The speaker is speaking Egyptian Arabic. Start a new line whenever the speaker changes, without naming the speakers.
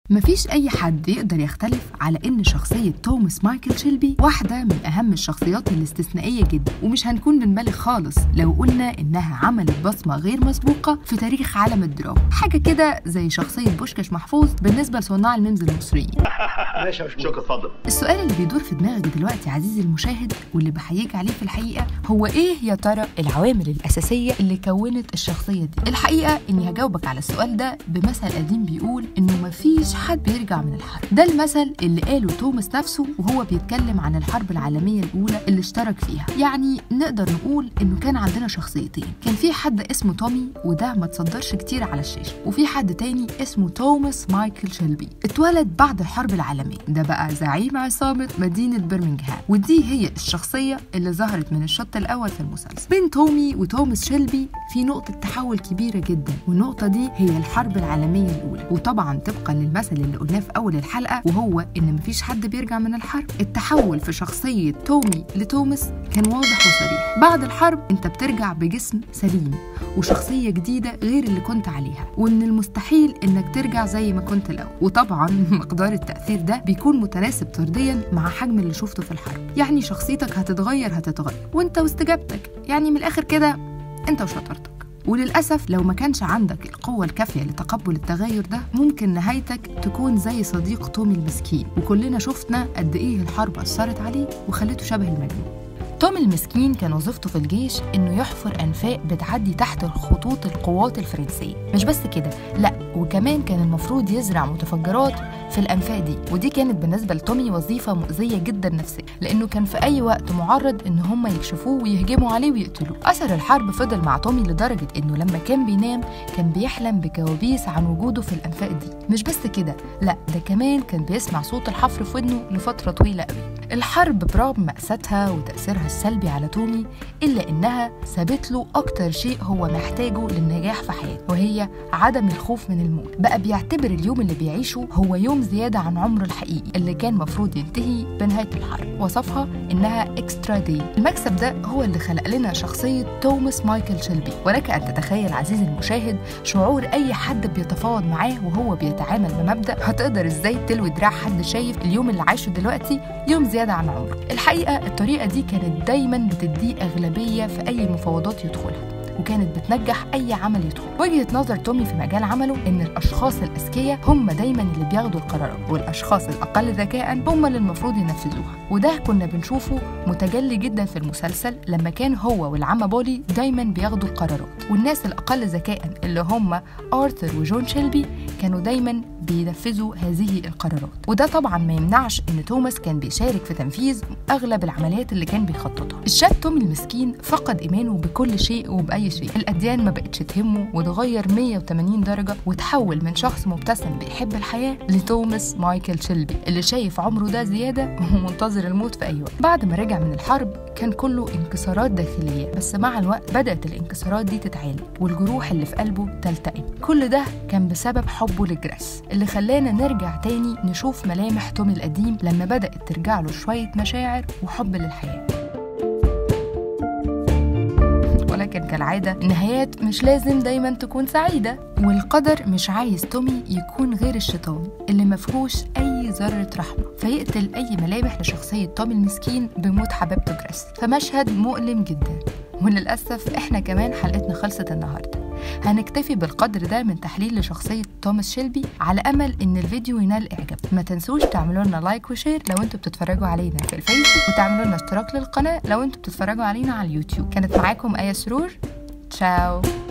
مفيش أي حد يقدر يختلف على إن شخصية توماس مايكل شيلبي واحدة من أهم الشخصيات الاستثنائية جدا ومش هنكون بنبالغ خالص لو قلنا إنها عملت بصمة غير مسبوقة في تاريخ عالم الدراما حاجة كده زي شخصية بوشكاش محفوظ بالنسبة لصناع الميمز المصريين
ماشي يا شكرا اتفضل
السؤال اللي بيدور في دماغك دلوقتي عزيزي المشاهد واللي بحييك عليه في الحقيقة هو إيه يا ترى العوامل الأساسية اللي كونت الشخصية دي الحقيقة إني هجاوبك على السؤال ده بمثل قديم بيقول إنه مفيش حد بيرجع من الحرب ده المثل اللي قاله توماس نفسه وهو بيتكلم عن الحرب العالمية الأولى اللي اشترك فيها يعني نقدر نقول إنه كان عندنا شخصيتين كان في حد اسمه تومي وده ما تصدرش كتير على الشاشة وفي حد تاني اسمه توماس مايكل شيلبي اتولد بعد الحرب العالمية ده بقى زعيم عصابة مدينة برمنغهام ودي هي الشخصية اللي ظهرت من الشوط الأول في المسلسل بين تومي وتوماس شيلبي في نقطة تحول كبيرة جدا والنقطة دي هي الحرب العالمية الأولى وطبعا طبقا للمثل اللي قلناه في أول الحلقة وهو إن مفيش حد بيرجع من الحرب التحول في شخصية تومي لتوماس كان واضح وصريح بعد الحرب أنت بترجع بجسم سليم وشخصية جديدة غير اللي كنت عليها وإن المستحيل إنك ترجع زي ما كنت الأول وطبعا مقدار التأثير ده بيكون متناسب طرديا مع حجم اللي شفته في الحرب يعني شخصيتك هتتغير هتتغير وانت واستجابتك يعني من الآخر كده انت وشطارتك وللأسف لو ما كانش عندك القوة الكافية لتقبل التغير ده ممكن نهايتك تكون زي صديق تومي المسكين وكلنا شفنا قد إيه الحرب أثرت عليه وخلته شبه المجنون تومي المسكين كان وظيفته في الجيش انه يحفر انفاق بتعدي تحت خطوط القوات الفرنسيه مش بس كده لا وكمان كان المفروض يزرع متفجرات في الانفاق دي ودي كانت بالنسبه لتومي وظيفه مؤذيه جدا نفسيا لانه كان في اي وقت معرض ان هم يكشفوه ويهجموا عليه ويقتلوه اثر الحرب فضل مع تومي لدرجه انه لما كان بينام كان بيحلم بكوابيس عن وجوده في الانفاق دي مش بس كده لا ده كمان كان بيسمع صوت الحفر في ودنه لفتره طويله قوي الحرب برغم مأساتها وتأثيرها السلبي على تومي إلا إنها سابت له أكتر شيء هو محتاجه للنجاح في حياته وهي عدم الخوف من الموت بقى بيعتبر اليوم اللي بيعيشه هو يوم زيادة عن عمره الحقيقي اللي كان مفروض ينتهي بنهاية الحرب وصفها إنها إكسترا دي المكسب ده هو اللي خلق لنا شخصية توماس مايكل شيلبي ولك أن تتخيل عزيزي المشاهد شعور أي حد بيتفاوض معاه وهو بيتعامل بمبدأ هتقدر إزاي تلوي دراع حد شايف اليوم اللي عايشه دلوقتي يوم زيادة عن عمره الحقيقة الطريقة دي كانت دايما بتديه أغلبية في أي مفاوضات يدخلها وكانت بتنجح اي عمل يدخل وجهه نظر تومي في مجال عمله ان الاشخاص الاذكياء هم دايما اللي بياخدوا القرارات والاشخاص الاقل ذكاء هم اللي المفروض ينفذوها وده كنا بنشوفه متجلي جدا في المسلسل لما كان هو والعمة بولي دايما بياخدوا القرارات والناس الاقل ذكاء اللي هم ارثر وجون شيلبي كانوا دايما بينفذوا هذه القرارات وده طبعا ما يمنعش ان توماس كان بيشارك في تنفيذ اغلب العمليات اللي كان بيخططها الشاب تومي المسكين فقد ايمانه بكل شيء وباي شيء الاديان ما بقتش تهمه واتغير 180 درجه وتحول من شخص مبتسم بيحب الحياه لتوماس مايكل شيلبي اللي شايف عمره ده زياده ومنتظر الموت في اي وقت بعد ما رجع من الحرب كان كله انكسارات داخليه بس مع الوقت بدات الانكسارات دي تتعالج والجروح اللي في قلبه تلتئم كل ده كان بسبب حبه لجراس اللي خلانا نرجع تاني نشوف ملامح تومي القديم لما بدات ترجع له شويه مشاعر وحب للحياه ولكن كالعادة النهايات مش لازم دايما تكون سعيدة والقدر مش عايز تومي يكون غير الشيطان اللي مفهوش أي ذرة رحمة فيقتل أي ملامح لشخصية تومي المسكين بموت حبيبته جريس فمشهد مؤلم جدا وللأسف إحنا كمان حلقتنا خلصت النهاردة هنكتفي بالقدر ده من تحليل لشخصية توماس شيلبي على أمل إن الفيديو ينال إعجاب ما تنسوش تعملوا لنا لايك وشير لو انتوا بتتفرجوا علينا في الفيسبوك وتعملوا لنا اشتراك للقناة لو انتوا بتتفرجوا علينا على اليوتيوب كانت معاكم آية سرور تشاو